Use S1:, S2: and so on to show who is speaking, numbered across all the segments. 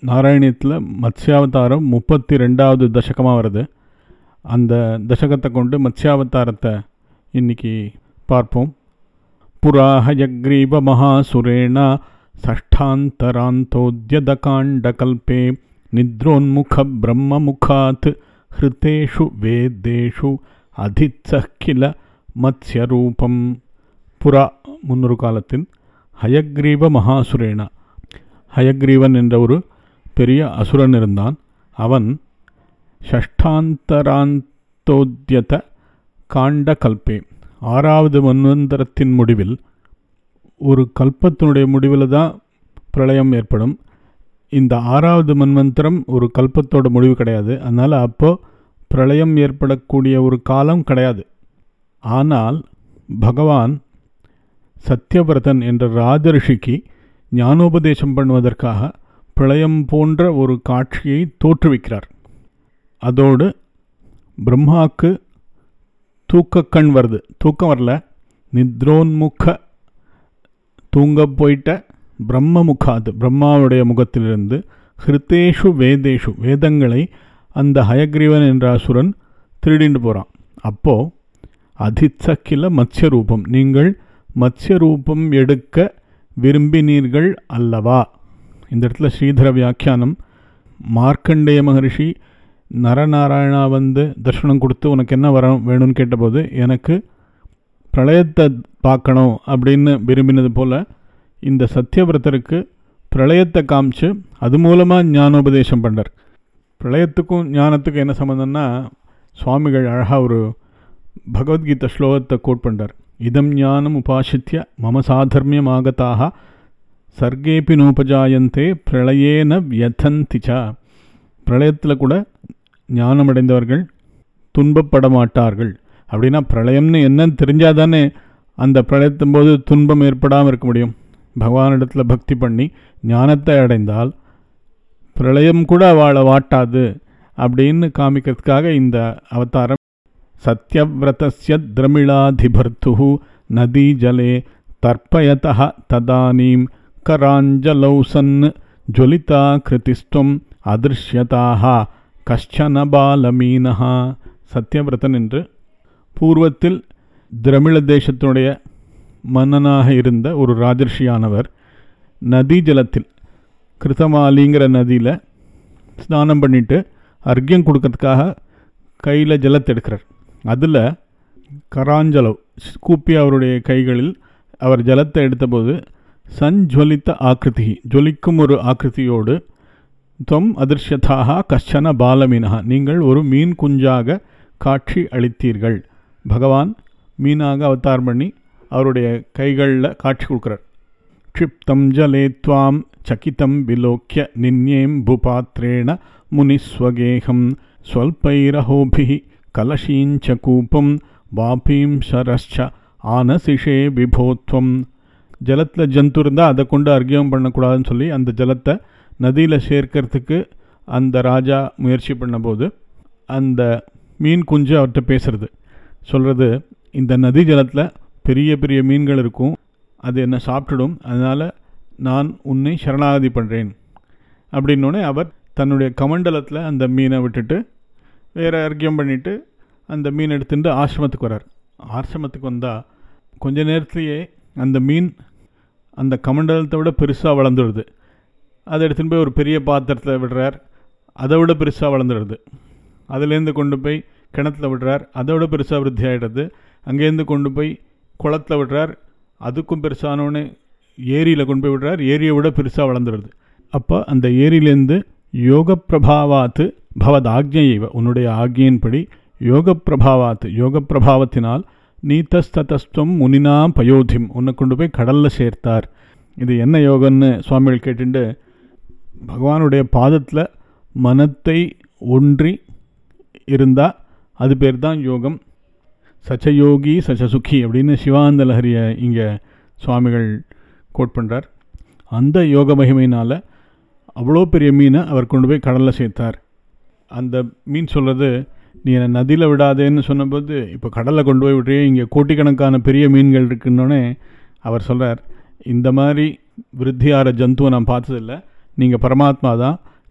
S1: நாராயணியத்தில் மத்ஸ்யாவதாரம் முப்பத்தி ரெண்டாவது தசகமாக வருது அந்த தசகத்தை கொண்டு மத்ஸ்யாவதாரத்தை இன்னைக்கு பார்ப்போம் புராஹயக்ரீவ மகாசுரேண षष्ठान्तरान्तोद्यदकाण्डकल्पे निद्रोन्मुखब्रह्ममुखात् हृतेषु वेदेषु अधित्सः किल மத்ஸ்யரூபம் புறா முன்னொரு காலத்தில் ஹயக்ரீவ மகாசுரேன ஹயக்ரீவன் என்ற ஒரு பெரிய அசுரன் இருந்தான் அவன் ஷஷ்டாந்தராந்தோத்யத காண்ட கல்பே ஆறாவது மன்வந்தரத்தின் முடிவில் ஒரு கல்பத்தினுடைய முடிவில் தான் பிரளயம் ஏற்படும் இந்த ஆறாவது மன்வந்தரம் ஒரு கல்பத்தோட முடிவு கிடையாது அதனால் அப்போது பிரளயம் ஏற்படக்கூடிய ஒரு காலம் கிடையாது ஆனால் பகவான் சத்யவிரதன் என்ற ராஜரிஷிக்கு ஞானோபதேசம் பண்ணுவதற்காக பிரளயம் போன்ற ஒரு காட்சியை தோற்றுவிக்கிறார் அதோடு பிரம்மாவுக்கு தூக்கக்கண் வருது தூக்கம் வரல நித்ரோன்முக தூங்க போயிட்ட பிரம்ம முகாது பிரம்மாவுடைய முகத்திலிருந்து ஹிருத்தேஷு வேதேஷு வேதங்களை அந்த ஹயக்ரீவன் என்ற அசுரன் திருடிண்டு போகிறான் அப்போது அதித்சக்கில மத்ஸ்ய ரூபம் நீங்கள் மத்ஸ்ய ரூபம் எடுக்க விரும்பினீர்கள் அல்லவா இந்த இடத்துல ஸ்ரீதர வியாக்கியானம் மார்க்கண்டேய மகரிஷி நரநாராயணா வந்து தர்ஷனம் கொடுத்து உனக்கு என்ன வர வேணும்னு கேட்டபோது எனக்கு பிரளயத்தை பார்க்கணும் அப்படின்னு விரும்பினது போல் இந்த சத்யவிரதருக்கு பிரளயத்தை காமிச்சு அது மூலமாக ஞானோபதேசம் பண்ணார் பிரளயத்துக்கும் ஞானத்துக்கும் என்ன சம்மந்தம்னா சுவாமிகள் அழகாக ஒரு பகவத்கீதை ஸ்லோகத்தை கோட் பண்ணுறார் இதம் ஞானம் உபாசித்ய மம சாதர்மியம் ஆகத்தாக சர்க்கேபி நோபஜாயந்தே பிரளயேன வியதந்தி ச பிரளயத்தில் கூட ஞானமடைந்தவர்கள் துன்பப்பட மாட்டார்கள் அப்படின்னா பிரளயம்னு என்னன்னு தெரிஞ்சாதானே அந்த பிரளயத்தும் போது துன்பம் ஏற்படாமல் இருக்க முடியும் பகவானிடத்தில் பக்தி பண்ணி ஞானத்தை அடைந்தால் பிரளயம் கூட அவளை வாட்டாது அப்படின்னு காமிக்கிறதுக்காக இந்த அவதாரம் சத்யவிரதஸ்ய திரமிழாதிபர்த்து நதி ஜலே தர்ப்பயத ததானீம் கராஞ்சலௌ சன் ஜொலிதா கிருதிஸ்துவம் அதிருஷ்யதாக கஷ்டன பாலமீனஹா சத்யவிரதன் என்று பூர்வத்தில் திரமிழ தேசத்தினுடைய மன்னனாக இருந்த ஒரு ராஜர்ஷியானவர் நதி ஜலத்தில் கிருத்தமாலிங்கிற நதியில் ஸ்நானம் பண்ணிட்டு அர்க்கியம் கொடுக்கறதுக்காக கையில் ஜலத்தை எடுக்கிறார் அதில் கராஞ்சலவ் கூப்பி அவருடைய கைகளில் அவர் ஜலத்தை எடுத்தபோது சஞ்ஜ்வலித்த ஆக்கிருதி ஜொலிக்கும் ஒரு ஆக்கிருதியோடு தொம் அதிர்ஷ்யதாக கஷ்டன பாலமீனஹா நீங்கள் ஒரு மீன் குஞ்சாக காட்சி அளித்தீர்கள் பகவான் மீனாக அவதாரம் பண்ணி அவருடைய கைகளில் காட்சி கொடுக்குறார் க்ஷிப்தம் ஜலே துவாம் சகிதம் விலோக்கிய நின்யேம் புபாத்ரேண முனிஸ்வகேகம் ஸ்வல்பைரஹோபி கலஷீஞ்ச கூப்பம் வாபீம் சரஸ்ச ஆனசிஷே விபோத்வம் ஜலத்தில் ஜந்து இருந்தால் அதை கொண்டு அர்க்கியம் பண்ணக்கூடாதுன்னு சொல்லி அந்த ஜலத்தை நதியில் சேர்க்கறதுக்கு அந்த ராஜா முயற்சி பண்ணபோது அந்த மீன் குஞ்சு அவர்கிட்ட பேசுறது சொல்கிறது இந்த நதி ஜலத்தில் பெரிய பெரிய மீன்கள் இருக்கும் அது என்னை சாப்பிட்டுடும் அதனால் நான் உன்னை சரணாகதி பண்ணுறேன் அப்படின்னோடனே அவர் தன்னுடைய கமண்டலத்தில் அந்த மீனை விட்டுட்டு வேறு அர்க்கியம் பண்ணிவிட்டு அந்த மீன் எடுத்துட்டு ஆசிரமத்துக்கு வரார் ஆசிரமத்துக்கு வந்தால் கொஞ்ச நேரத்துலேயே அந்த மீன் அந்த கமண்டலத்தை விட பெருசாக வளர்ந்துடுது அதை எடுத்துன்னு போய் ஒரு பெரிய பாத்திரத்தில் விடுறார் அதை விட பெருசாக வளர்ந்துடுது அதுலேருந்து கொண்டு போய் கிணத்துல விடுறார் அதை விட பெருசாக விருத்தி ஆகிடுது அங்கேருந்து கொண்டு போய் குளத்தில் விடுறார் அதுக்கும் பெருசானோன்னு ஏரியில் கொண்டு போய் விடுறார் ஏரியை விட பெருசாக வளர்ந்துடுது அப்போ அந்த ஏரியிலேருந்து யோக பிரபாவாத்து பவத் ஆக்ஞையைவ உன்னுடைய ஆக்ஞையின்படி யோக பிரபாவாத்து யோக பிரபாவத்தினால் நீத்தஸ்ததஸ்துவம் முனினா பயோதிம் உன்னை கொண்டு போய் கடலில் சேர்த்தார் இது என்ன யோகம்னு சுவாமிகள் கேட்டுண்டு பகவானுடைய பாதத்தில் மனத்தை ஒன்றி இருந்தால் அது பேர் தான் யோகம் சச்சயோகி சச்சசுகி அப்படின்னு சிவானந்த லஹரியை இங்கே சுவாமிகள் கோட் பண்ணுறார் அந்த யோக மகிமையினால் அவ்வளோ பெரிய மீனை அவர் கொண்டு போய் கடலில் சேர்த்தார் அந்த மீன் சொல்கிறது நீ என்னை நதியில் விடாதேன்னு சொன்னபோது இப்போ கடலில் கொண்டு போய் விட்றியே இங்கே கோட்டிக்கணக்கான பெரிய மீன்கள் இருக்குன்னொடனே அவர் சொல்கிறார் இந்த மாதிரி விருத்தியார ஜந்துவை நான் பார்த்ததில்ல நீங்கள் பரமாத்மா தான்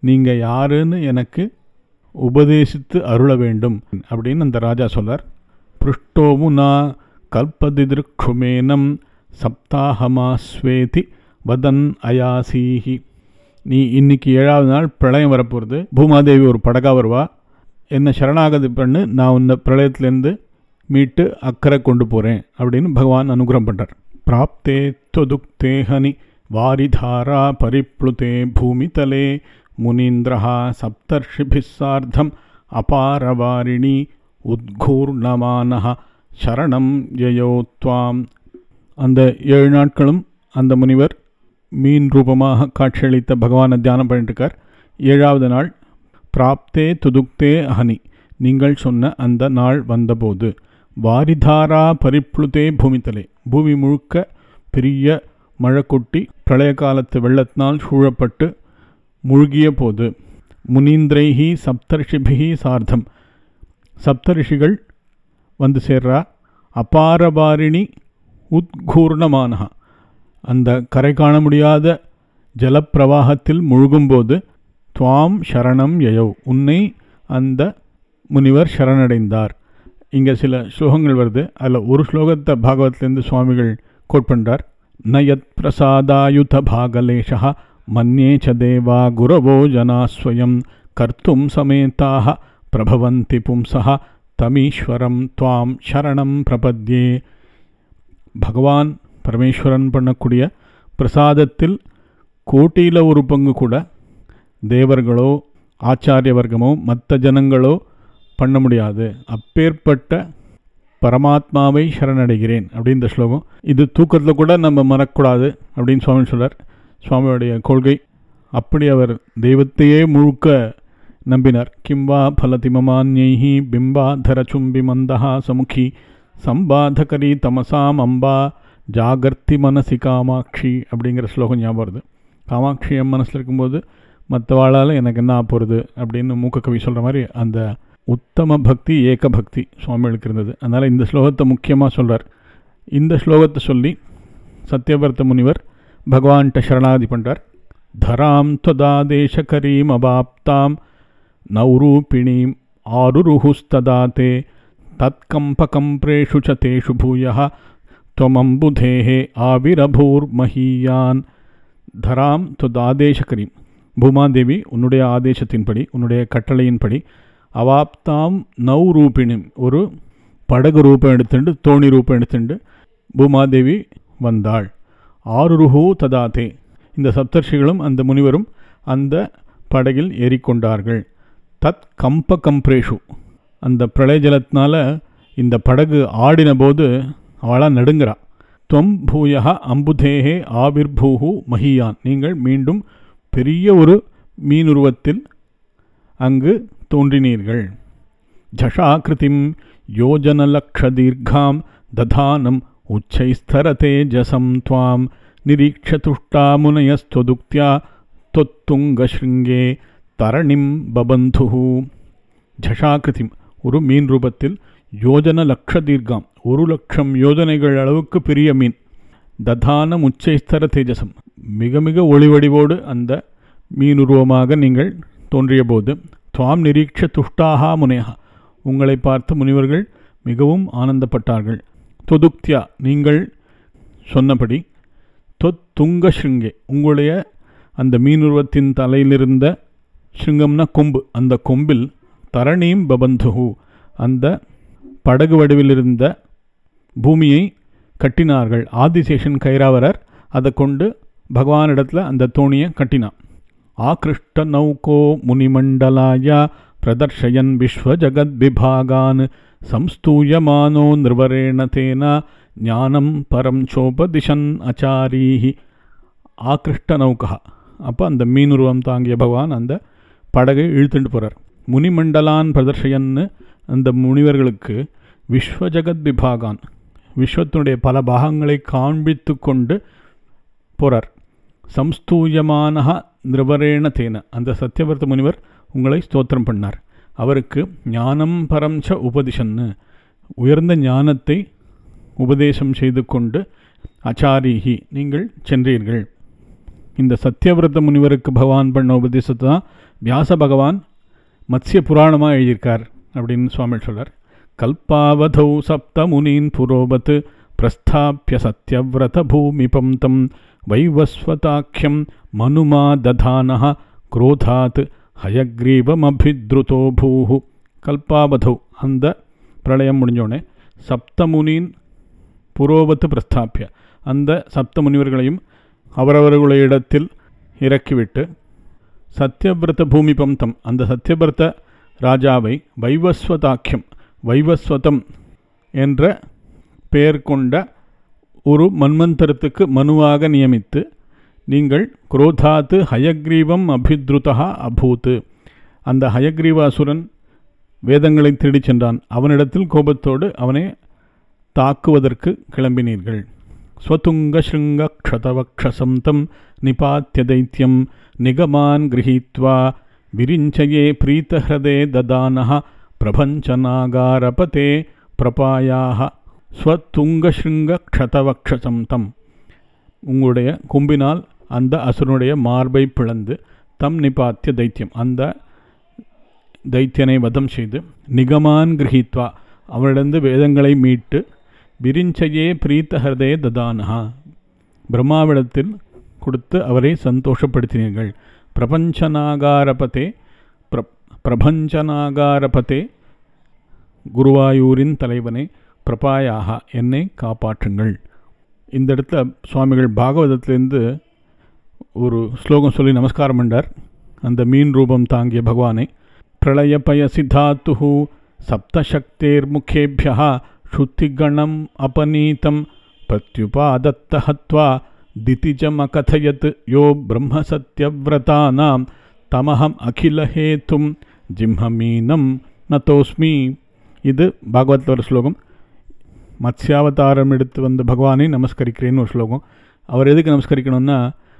S1: நீங்கள் யாருன்னு எனக்கு உபதேசித்து அருள வேண்டும் அப்படின்னு அந்த ராஜா சொல்லார் பிருஷ்டோமுனா கல்பதிதிருக்ஷுமேனம் சப்தாகமாஸ்வேதி வதன் அயாசீஹி நீ இன்னைக்கு ஏழாவது நாள் பிரளயம் வரப்போகிறது பூமாதேவி ஒரு படகா வருவா என்ன சரணாகதி பண்ணு நான் உன்னை பிரளயத்திலேருந்து மீட்டு அக்கறை கொண்டு போகிறேன் அப்படின்னு பகவான் அனுகிரகம் பண்ணுறார் பிராப்தே தொதுக்தேஹனி வாரிதாரா பரிப்ளுதே பூமிதலே முனீந்திரா சப்தர்ஷிபிः சார்த்தம் அபாரவாரிணி உத்கூர்ணமானஹ சரணம் யயோ துவாம் அந்த ஏழு நாட்களும் அந்த முனிவர் மீன் ரூபமாக காட்சியளித்த பகவானை தியானம் பண்ணிட்டு இருக்கார் ஏழாவது நாள் பிராப்தே துதுக்தே அஹனி நீங்கள் சொன்ன அந்த நாள் வந்தபோது வாரிதாரா பரிப்ளுதே பூமித்தலே பூமி முழுக்க பெரிய மழை கொட்டி பிரளய காலத்து வெள்ளத்தினால் சூழப்பட்டு முழுகிய போது முனீந்திரைஹி சப்தர்ஷிபிஹி சார்த்தம் சப்தரிஷிகள் வந்து சேர்றா அபாரபாரிணி உத்கூர்ணமானஹா அந்த கரை காண முடியாத ஜலப்பிரவாகத்தில் முழுகும்போது துவாம் சரணம் யயௌ உன்னை அந்த முனிவர் சரணடைந்தார் இங்கே சில ஸ்லோகங்கள் வருது அதில் ஒரு ஸ்லோகத்தை பாகவத்திலேருந்து சுவாமிகள் கோட் பண்ணுறார் நயத் பிரசாதாயுத பாகலேஷா மன்யே ச தேவா குரவோ ஜனா ஸ்வயம் கர்த்தும் சமேதாக பிரபவந்தி பும்சः தமீஸ்வரம் துவாம் சரணம் பிரபத்யே பகவான் பரமேஸ்வரன் பண்ணக்கூடிய பிரசாதத்தில் கோட்டியில் ஒரு பங்கு கூட தேவர்களோ ஆச்சாரிய வர்க்கமோ மற்ற ஜனங்களோ பண்ண முடியாது அப்பேற்பட்ட பரமாத்மாவை சரணடைகிறேன் அப்படின்னு இந்த ஸ்லோகம் இது தூக்கத்தில் கூட நம்ம மறக்கூடாது அப்படின்னு சுவாமி சொல்றார் சுவாமியுடைய கொள்கை அப்படி அவர் தெய்வத்தையே முழுக்க நம்பினார் கிம்வா ஃபலதிமமான்யைஹி பிம்பாதரச்சும்பி மந்தஹா சமுகி சம்பாதகரி தமசாம் அம்பா ஜாகர்த்தி மனசி காமாட்சி அப்படிங்கிற ஸ்லோகம் ஞாபகம் வருது காமாட்சி என் மனசில் இருக்கும்போது மற்றவாளால் எனக்கு என்ன போகிறது அப்படின்னு மூக்க கவி சொல்கிற மாதிரி அந்த உத்தம பக்தி ஏக பக்தி சுவாமிகளுக்கு இருந்தது அதனால் இந்த ஸ்லோகத்தை முக்கியமாக சொல்கிறார் இந்த ஸ்லோகத்தை சொல்லி சத்யவர்த்த முனிவர் பகவான்கிட்ட சரணாதி பண்ணுறார் தராம் त्वदादेशकरीम् அபாப்தாம் நௌரூபிணீம் ஆருருஹுஸ்ததா தே தத்கம்பகம்ப்ரேஷு ச தேஷு பூயः त्वमम्बुधेः ஆவிரபூர்மஹீயான் தராம் त्वदादेशकरीம் பூமாதேவி உன்னுடைய ஆதேசத்தின்படி உன்னுடைய கட்டளையின்படி அவாப்தாம் நௌ ரூபிணிம் ஒரு படகு ரூபம் எடுத்துண்டு தோணி ரூபம் எடுத்துண்டு பூமாதேவி வந்தாள் ஆருருஹூ ததாதே இந்த சப்தர்ஷிகளும் அந்த முனிவரும் அந்த படகில் ஏறிக்கொண்டார்கள் தத் கம்ப கம்ப்ரேஷு அந்த பிரளய ஜலத்தினால இந்த படகு ஆடின போது அவளாக நடுங்கிறா துவம் பூயா அம்புதேகே ஆவிர்பூஹு மஹியான் நீங்கள் மீண்டும் பெரிய ஒரு மீனுருவத்தில் அங்கு தோன்றினீர்கள் ஜஷாக்கிருதிம் யோஜனலக்ஷதீர்காம் ததானம் உச்சைஸ்தரதே ஜசம் துவாம் நிரீட்சதுஷ்டா முனயஸ்துதுக்தியா தொத்துங்கஸ்ருங்கே தரணிம் பபந்து ஜஷாக்கிருதிம் ஒரு மீன் ரூபத்தில் யோஜன லக்ஷ தீர்க்காம் ஒரு லட்சம் யோஜனைகள் அளவுக்கு பெரிய மீன் ததான முச்சைஸ்தர தேஜசம் மிக மிக ஒளிவடிவோடு அந்த மீனுருவமாக நீங்கள் தோன்றிய போது துவாம் நிரீட்ச துஷ்டாகா முனேகா உங்களை பார்த்து முனிவர்கள் மிகவும் ஆனந்தப்பட்டார்கள் தொதுக்தியா நீங்கள் சொன்னபடி தொத்துங்க ஸ்ருங்கே உங்களுடைய அந்த மீனுருவத்தின் தலையிலிருந்த ஸ்ருங்கம்னா கொம்பு அந்த கொம்பில் தரணீம் பபந்துஹு அந்த படகு வடிவிலிருந்த பூமியை கட்டினார்கள் ஆதிசேஷன் கைராவரர் அதை கொண்டு பகவானிடத்தில் அந்த தோணியை கட்டினான் ஆகிருஷ்ட நௌகோ முனிமண்டலாய பிரதர்ஷயன் விஸ்வஜகத் விபாகான் சம்ஸ்தூயமானோ நிர்வரேண தேன ஞானம் பரம் சோபதிஷன் அச்சாரீஹி ஆகிருஷ்ட நௌகா அப்போ அந்த மீனுருவம் தாங்கிய பகவான் அந்த படகை இழுத்துட்டு போகிறார் முனிமண்டலான் பிரதர்ஷயன்னு அந்த முனிவர்களுக்கு விஸ்வஜகத் விபாகான் விஸ்வத்தினுடைய பல பாகங்களை காண்பித்து கொண்டு போகிறார் சம்ஸ்தூயமான நிருபரேண தேன அந்த சத்யவர்த்த முனிவர் உங்களை ஸ்தோத்திரம் பண்ணார் அவருக்கு ஞானம் பரம்ச உபதிஷன்னு உயர்ந்த ஞானத்தை உபதேசம் செய்து கொண்டு அச்சாரிஹி நீங்கள் சென்றீர்கள் இந்த சத்தியவிரத முனிவருக்கு பகவான் பண்ண உபதேசத்தை தான் வியாச பகவான் மத்ஸ்ய புராணமாக எழுதியிருக்கார் அப்படின்னு சுவாமி சொல்றார் கல்பாவதௌ சப்தமுனீன் புரோபத் பிரஸ்தாபிய சத்யவிரத பூமிபம் தம் வைவஸ்வதாக்கியம் மனுமா ததானः குரோதாத் ஹயக்ரீவமபித்ருதோ பூஹு கல்பாவதௌ அந்த பிரளயம் முடிஞ்சோடனே சப்தமுனின் புரோபத்து பிரஸ்தாபிய அந்த சப்த முனிவர்களையும் அவரவர்களுடைய இடத்தில் இறக்கிவிட்டு சத்யவிரத பூமி பந்தம் அந்த சத்யவிரத ராஜாவை வைவஸ்வதாக்கியம் வைவஸ்வதம் என்ற பெயர் கொண்ட ஒரு மன்வந்தரத்துக்கு மனுவாக நியமித்து நீங்கள் குரோதாத்து ஹயக்ரீவம் அபித்ருதா அபூத்து அந்த ஹயக்ரீவாசுரன் வேதங்களை திருடிச் சென்றான் அவனிடத்தில் கோபத்தோடு அவனை தாக்குவதற்கு கிளம்பினீர்கள் ஸ்வதுங்க ஸ்ருங்க க்ஷதவக்ஷசம் தம் நிபாத்திய தைத்தியம் நிகமான் கிரகீத்வா விரிஞ்சயே பிரீத்தஹதே ததானः பிரபஞ்சநாகாரபதே பிரபாயாக ஸ்வதுங்கஸ்ருங்க க்ஷதவக்ஷசம் தம் உங்களுடைய கும்பினால் அந்த அசுரனுடைய மார்பை பிளந்து தம் நிபாத்திய தைத்தியம் அந்த தைத்தியனை வதம் செய்து நிகமான் கிரகித்வா அவனிடந்து வேதங்களை மீட்டு விரிஞ்சையே பிரீத்தஹரதே ததானஹா பிரம்மாவிடத்தில் கொடுத்து அவரை சந்தோஷப்படுத்தினீர்கள் பிரபஞ்சநாகாரபதே பிர பிரபஞ்சநாகாரபதே குருவாயூரின் தலைவனே பிரபாயாக என்னை காப்பாற்றுங்கள் இந்த இடத்துல சுவாமிகள் பாகவதத்திலேருந்து ஒரு ஸ்லோகம் சொல்லி நமஸ்காரம் பண்ணார் அந்த மீன் ரூபம் தாங்கிய பகவானை பிரளயபயசி தாத்து சப்தசக்தேர்முகேபியா ஸ்ருத்திகணம் அபநீதம் பிரத்யுபாதத்த ஹத்வா திதிஜமகதயத் யோ பிரம்மசத்யவிரதானாம் தமஹம் அகிலஹேத்தும் ஜிம்மமீனம் நதோஸ்மி இது பாகவத்தில் ஒரு ஸ்லோகம் மத்ஸ்யாவதாரம் எடுத்து வந்த பகவானை நமஸ்கரிக்கிறேன்னு ஒரு ஸ்லோகம் அவர் எதுக்கு நமஸ்கரிக்கணும்னா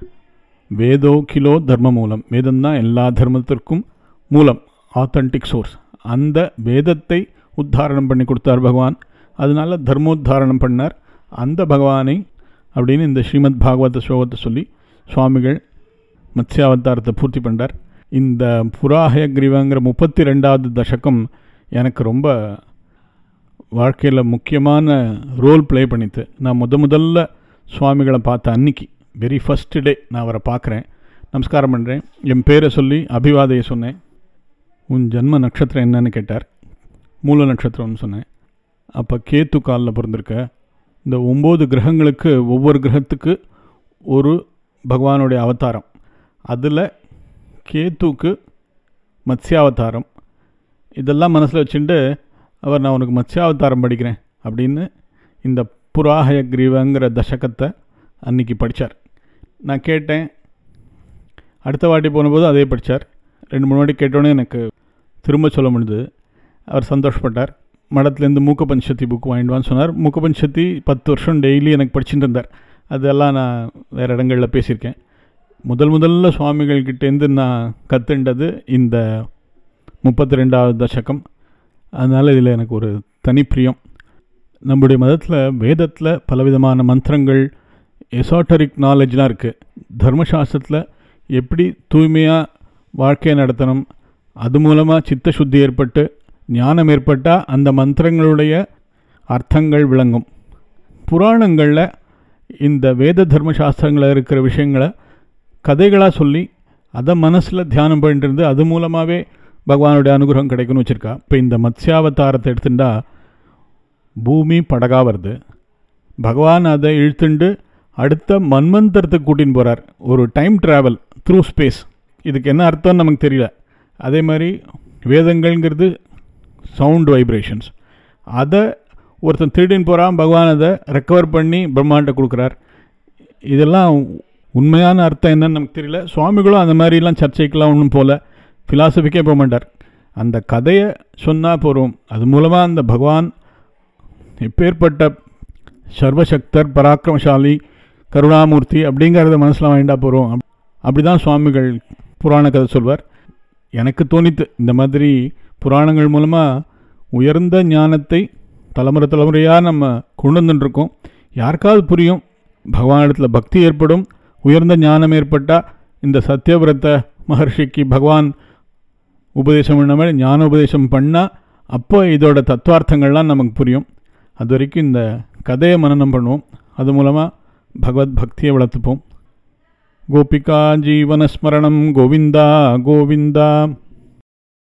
S1: வேதோ கிலோ தர்ம மூலம் வேதம் தான் எல்லா தர்மத்திற்கும் மூலம் ஆத்தன்டிக் சோர்ஸ் அந்த வேதத்தை உத்தாரணம் பண்ணி கொடுத்தார் பகவான் அதனால தர்மோத்தாரணம் பண்ணார் அந்த பகவானை அப்படின்னு இந்த ஸ்ரீமத் பாகவத ஸ்லோகத்தை சொல்லி சுவாமிகள் மத்ஸ்யாவதாரத்தை பூர்த்தி பண்ணார் இந்த புராஹயக்ரீவங்கிற முப்பத்தி ரெண்டாவது தசகம் எனக்கு ரொம்ப வாழ்க்கையில் முக்கியமான ரோல் ப்ளே பண்ணித்து நான் முத முதல்ல சுவாமிகளை பார்த்த அன்னைக்கு வெரி ஃபஸ்ட் டே நான் அவரை பார்க்குறேன் நமஸ்காரம் பண்ணுறேன் என் பேரை சொல்லி அபிவாதையை சொன்னேன் உன் ஜென்ம நட்சத்திரம் என்னன்னு கேட்டார் மூல நட்சத்திரம்னு சொன்னேன் அப்போ கேத்து காலில் பிறந்திருக்க இந்த ஒம்பது கிரகங்களுக்கு ஒவ்வொரு கிரகத்துக்கு ஒரு பகவானுடைய அவதாரம் அதில் கேத்துக்கு மத்ஸ்யாவதாரம் இதெல்லாம் மனசில் வச்சுட்டு அவர் நான் உனக்கு மத்ஸ்யாவதாரம் படிக்கிறேன் அப்படின்னு இந்த புராஹயக்ரீவங்கிற தசகத்தை அன்னைக்கு படித்தார் நான் கேட்டேன் அடுத்த வாட்டி போனபோது அதே படித்தார் ரெண்டு மூணு வாட்டி கேட்டோன்னே எனக்கு திரும்ப சொல்ல முடியுது அவர் சந்தோஷப்பட்டார் மடத்துலேருந்து மூக்க பஞ்சத்தி புக் வாங்கிடுவான்னு சொன்னார் மூக்க பஞ்சத்தி பத்து வருஷம் டெய்லி எனக்கு படிச்சுட்டு இருந்தார் அதெல்லாம் நான் வேறு இடங்களில் பேசியிருக்கேன் முதல் முதல்ல சுவாமிகள்கிட்டேருந்து நான் கற்றுண்டது இந்த முப்பத்தி ரெண்டாவது தசகம் அதனால் இதில் எனக்கு ஒரு தனிப்பிரியம் நம்முடைய மதத்தில் வேதத்தில் பலவிதமான மந்திரங்கள் எசாட்டரிக் நாலேஜ்லாம் இருக்குது தர்மசாஸ்திரத்தில் எப்படி தூய்மையாக வாழ்க்கையை நடத்தணும் அது மூலமாக சித்த சுத்தி ஏற்பட்டு ஞானம் ஏற்பட்டால் அந்த மந்திரங்களுடைய அர்த்தங்கள் விளங்கும் புராணங்களில் இந்த வேத தர்மசாஸ்திரங்களில் இருக்கிற விஷயங்களை கதைகளாக சொல்லி அதை மனசில் தியானம் பண்ணிட்டு இருந்து அது மூலமாகவே பகவானுடைய அனுகிரகம் கிடைக்கும்னு வச்சுருக்கா இப்போ இந்த மத்ஸ்யாவதாரத்தை எடுத்துட்டா பூமி படகா வருது பகவான் அதை இழுத்துண்டு அடுத்த மன்வந்தரத்துக்கு கூட்டின்னு போகிறார் ஒரு டைம் ட்ராவல் த்ரூ ஸ்பேஸ் இதுக்கு என்ன அர்த்தம்னு நமக்கு தெரியல அதே மாதிரி வேதங்கள்ங்கிறது சவுண்ட் வைப்ரேஷன்ஸ் அதை ஒருத்தன் திருடின்னு போகிறான் பகவான் அதை ரெக்கவர் பண்ணி பிரம்மாண்ட கொடுக்குறார் இதெல்லாம் உண்மையான அர்த்தம் என்னன்னு நமக்கு தெரியல சுவாமிகளும் அந்த மாதிரிலாம் சர்ச்சைக்கெலாம் ஒன்றும் போகல ஃபிலாசபிக்கே போக மாட்டார் அந்த கதையை சொன்னால் போகிறோம் அது மூலமாக அந்த பகவான் எப்பேற்பட்ட சர்வசக்தர் பராக்கிரமசாலி கருணாமூர்த்தி அப்படிங்கிறத மனசில் வாங்கிட்டா போகிறோம் அப்படி தான் சுவாமிகள் புராண கதை சொல்வார் எனக்கு தோணித்து இந்த மாதிரி புராணங்கள் மூலமாக உயர்ந்த ஞானத்தை தலைமுறை தலைமுறையாக நம்ம கொண்டு வந்துட்டுருக்கோம் யாருக்காவது புரியும் பகவானிடத்தில் பக்தி ஏற்படும் உயர்ந்த ஞானம் ஏற்பட்டால் இந்த சத்யவிரத மகர்ஷிக்கு பகவான் உபதேசம் பண்ண மாதிரி ஞான உபதேசம் பண்ணால் அப்போ இதோட தத்துவார்த்தங்கள்லாம் நமக்கு புரியும் அது வரைக்கும் இந்த கதையை மனனம் பண்ணுவோம் அது மூலமாக பகவத் பக்தியை வளர்த்துப்போம் கோபிகா ஜீவனஸ்மரணம் கோவிந்தா கோவிந்தா